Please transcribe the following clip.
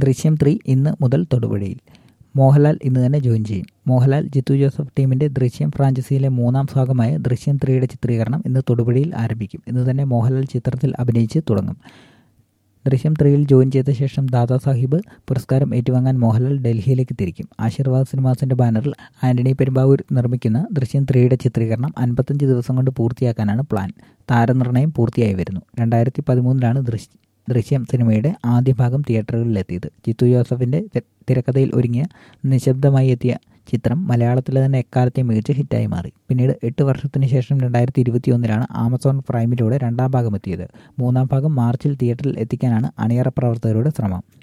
ദൃശ്യം ത്രീ ഇന്ന് മുതൽ തൊടുപുഴയിൽ മോഹൻലാൽ ഇന്ന് തന്നെ ജോയിൻ ചെയ്യും മോഹൻലാൽ ജിത്തു ജോസഫ് ടീമിന്റെ ദൃശ്യം ഫ്രാഞ്ചൈസിയിലെ മൂന്നാം ഭാഗമായ ദൃശ്യം ത്രീയുടെ ചിത്രീകരണം ഇന്ന് തൊടുപുഴയിൽ ആരംഭിക്കും ഇന്ന് തന്നെ മോഹൻലാൽ ചിത്രത്തിൽ അഭിനയിച്ച് തുടങ്ങും ദൃശ്യം ത്രീയിൽ ജോയിൻ ചെയ്ത ശേഷം ദാദാ സാഹിബ് പുരസ്കാരം ഏറ്റുവാങ്ങാൻ മോഹൻലാൽ ഡൽഹിയിലേക്ക് തിരിക്കും ആശീർവാദ് സിനിമാസിന്റെ ബാനറിൽ ആന്റണി പെരുമ്പാവൂർ നിർമ്മിക്കുന്ന ദൃശ്യം ത്രീയുടെ ചിത്രീകരണം അൻപത്തഞ്ച് ദിവസം കൊണ്ട് പൂർത്തിയാക്കാനാണ് പ്ലാൻ താരനിർണയം പൂർത്തിയായി വരുന്നു രണ്ടായിരത്തി പതിമൂന്നിലാണ് ദൃശ്യം ദൃശ്യം സിനിമയുടെ ആദ്യ ഭാഗം തിയേറ്ററുകളിലെത്തിയത് ജിത്തു ജോസഫിന്റെ തിരക്കഥയിൽ ഒരുങ്ങിയ നിശബ്ദമായി എത്തിയ ചിത്രം മലയാളത്തിലെ തന്നെ എക്കാലത്തെ മികച്ച ഹിറ്റായി മാറി പിന്നീട് എട്ട് വർഷത്തിന് ശേഷം രണ്ടായിരത്തി ഇരുപത്തിയൊന്നിലാണ് ആമസോൺ പ്രൈമിലൂടെ രണ്ടാം ഭാഗം എത്തിയത് മൂന്നാം ഭാഗം മാർച്ചിൽ തിയേറ്ററിൽ എത്തിക്കാനാണ് അണിയറ പ്രവർത്തകരുടെ ശ്രമം